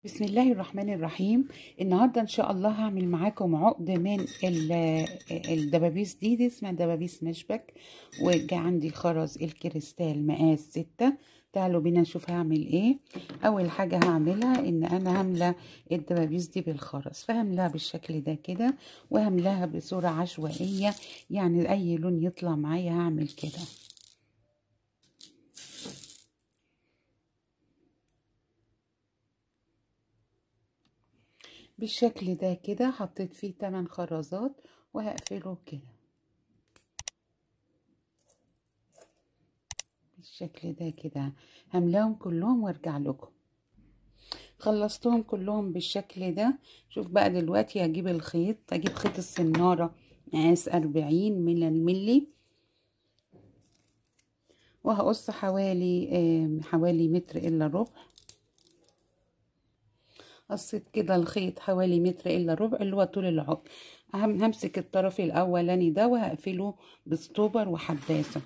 بسم الله الرحمن الرحيم النهارده ان شاء الله هعمل معاكم عقد من ال- الدبابيس دي, دي اسمها دبابيس مشبك وجا عندي خرز الكريستال مقاس ستة تعالوا بينا نشوف هعمل ايه اول حاجة هعملها ان انا هملى الدبابيس دي بالخرز فهملاها بالشكل ده كده وهملاها بصورة عشوائية يعني اي لون يطلع معايا هعمل كده بالشكل ده كده حطيت فيه 8 خرزات وهقفله كده بالشكل ده كده هملاهم كلهم وارجع لكم خلصتهم كلهم بالشكل ده شوف بقى دلوقتي هجيب الخيط هجيب خيط السنارة مقاس أربعين من الملي وهقص حوالي حوالي متر إلا ربع قصيت كده الخيط حوالي متر الا ربع اللي هو طول العقد همسك الطرف الاولاني ده وهقفله بستوبر وحباسه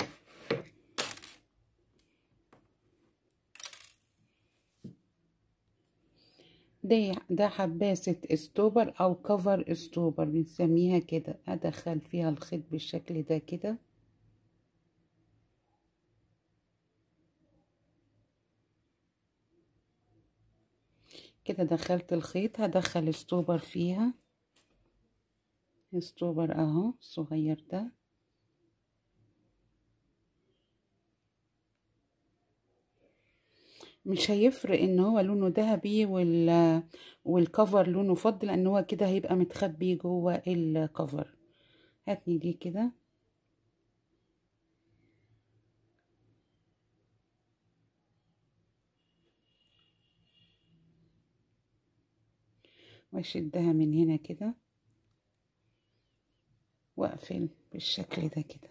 ده ده حباسة استوبر او كفر استوبر بنسميها كده ادخل فيها الخيط بالشكل ده كده كده دخلت الخيط هدخل ستوبر فيها ستوبر اهو الصغير ده مش هيفرق ان هو لونه ذهبي وال والكفر لونه فضي لان هو كده هيبقى متخبي جوه الكفر هاتني دي كده واشدها من هنا كده واقفل بالشكل ده كده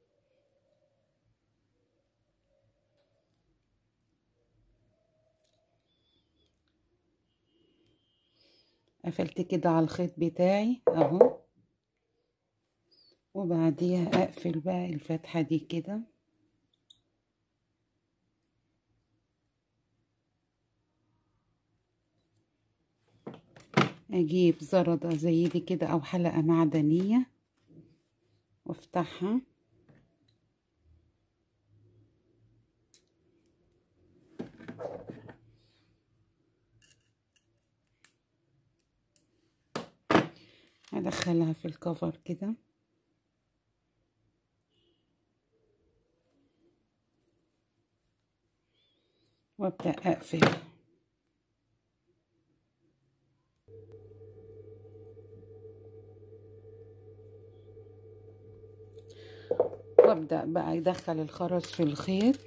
قفلت كده على الخيط بتاعي اهو وبعديها اقفل بقى الفتحة دي كده اجيب زردة زي دي كده او حلقة معدنية وافتحها ادخلها في الكفر كده وابدأ اقفل وابدأ بقى ادخل الخرز في الخيط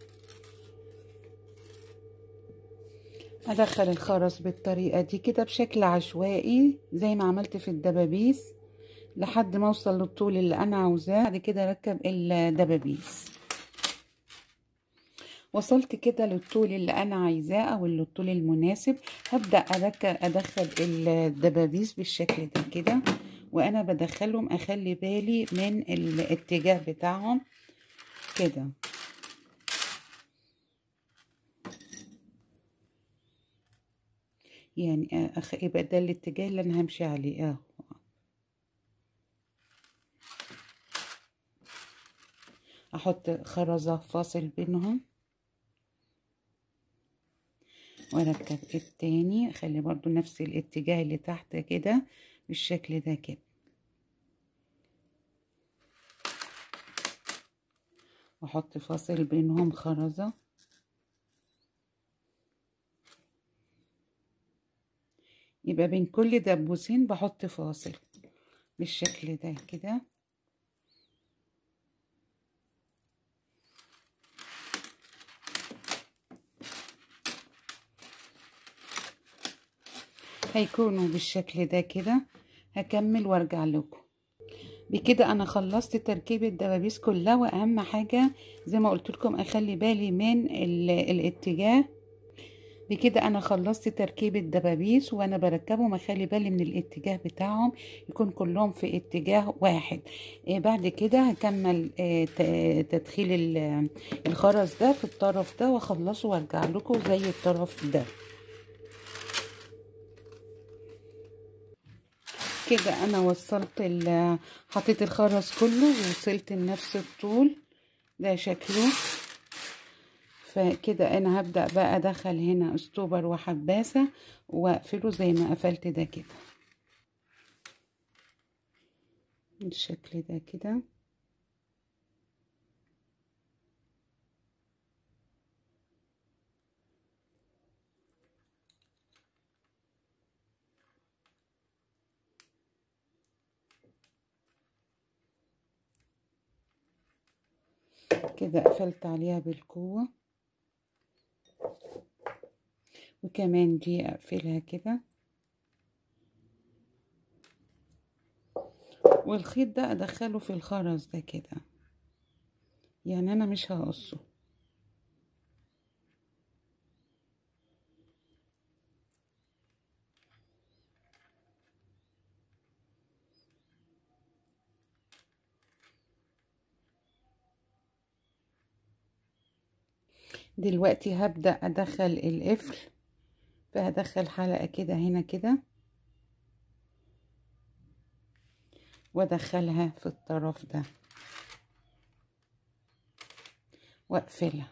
ادخل الخرز بالطريقة دي كده بشكل عشوائي زي ما عملت في الدبابيس لحد ما اوصل للطول اللي انا عاوزاه بعد كده اركب الدبابيس وصلت كده للطول اللي انا عايزاه او الطول المناسب هبدأ اركب ادخل الدبابيس بالشكل ده كده وانا بدخلهم اخلي بالي من الاتجاه بتاعهم كده يعني أخ... يبقى ده الاتجاه اللي انا همشي عليه اهو احط خرزة فاصل بينهم واركب التاني اخلي برضو نفس الاتجاه اللي تحت كده بالشكل ده كده واحط فاصل بينهم خرزة يبقى بين كل دبوسين بحط فاصل بالشكل ده كده هيكونوا بالشكل ده كده هكمل وارجع لكم بكده انا خلصت تركيب الدبابيس كلها واهم حاجة زي ما قلت لكم اخلي بالي من الاتجاه بكده انا خلصت تركيب الدبابيس وانا بركبهم اخلي بالي من الاتجاه بتاعهم يكون كلهم في اتجاه واحد آه بعد كده هكمل آه تدخيل الخرز ده في الطرف ده واخلصه وارجع لكم زي الطرف ده كده انا وصلت حطيت الخرز كله ووصلت لنفس الطول ده شكله فكده انا هبدأ بقى ادخل هنا استوبر وحباسة واقفله زي ما قفلت ده كده بالشكل ده كده كده قفلت عليها بالقوة وكمان دي اقفلها كده والخيط ده ادخله في الخرز ده كده يعني انا مش هقصه دلوقتي هبدأ أدخل القفل فهدخل حلقة كده هنا كده وادخلها في الطرف ده واقفلها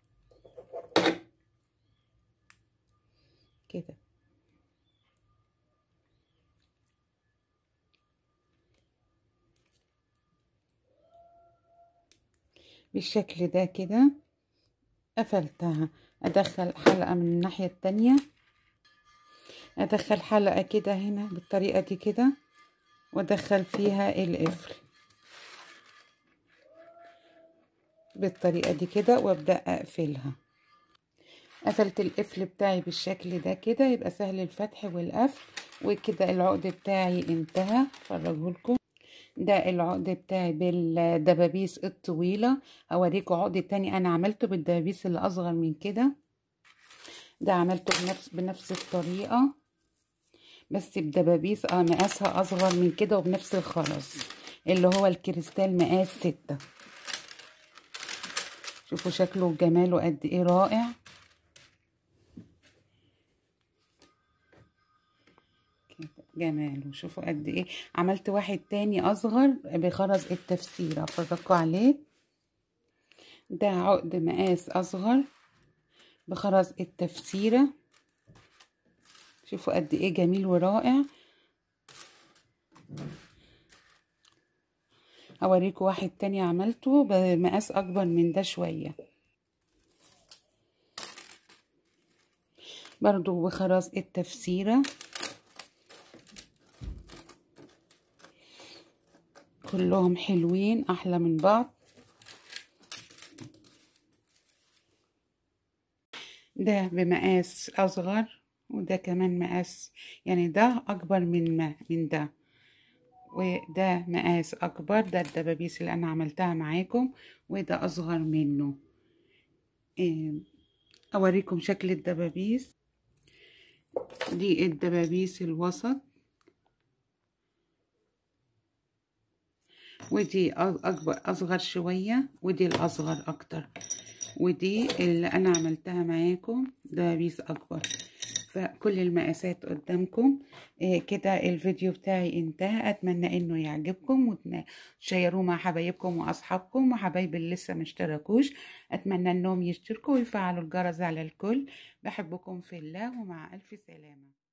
كده بالشكل ده كده قفلتها ادخل حلقة من الناحية التانية ادخل حلقة كده هنا بالطريقة دي كده وادخل فيها القفل بالطريقة دي كده وابدأ اقفلها قفلت القفل بتاعي بالشكل ده كده يبقى سهل الفتح والقفل وكده العقد بتاعي انتهى فرجهولكم ده العقد بتاعي بالدبابيس الطويلة هوريكم عقد تاني انا عملته بالدبابيس اللي اصغر من كده ده عملته بنفس بنفس الطريقة بس بدبابيس اه مقاسها اصغر من كده وبنفس الخرز اللي هو الكريستال مقاس ستة شوفوا شكله وجماله قد ايه رائع جماله شوفوا قد ايه عملت واحد تاني اصغر بخرز التفسيرة فرجكوا عليه ده عقد مقاس اصغر بخرز التفسيرة شوفوا قد ايه جميل ورائع هوريكم واحد تاني عملته بمقاس اكبر من ده شوية برضو بخرز التفسيرة كلهم حلوين احلى من بعض ده بمقاس اصغر وده كمان مقاس يعني ده اكبر من ما من ده وده مقاس اكبر ده الدبابيس اللي انا عملتها معاكم وده اصغر منه اوريكم شكل الدبابيس دي الدبابيس الوسط ودي اكبر اصغر شوية ودي الاصغر اكتر ودي اللي انا عملتها معاكم دبابيس اكبر فكل المقاسات قدامكم إيه كده الفيديو بتاعي انتهى اتمنى انه يعجبكم وتشيروه مع حبايبكم واصحابكم وحبايب اللي لسه مشتركوش اتمنى انهم يشتركوا ويفعلوا الجرس على الكل بحبكم في الله ومع الف سلامه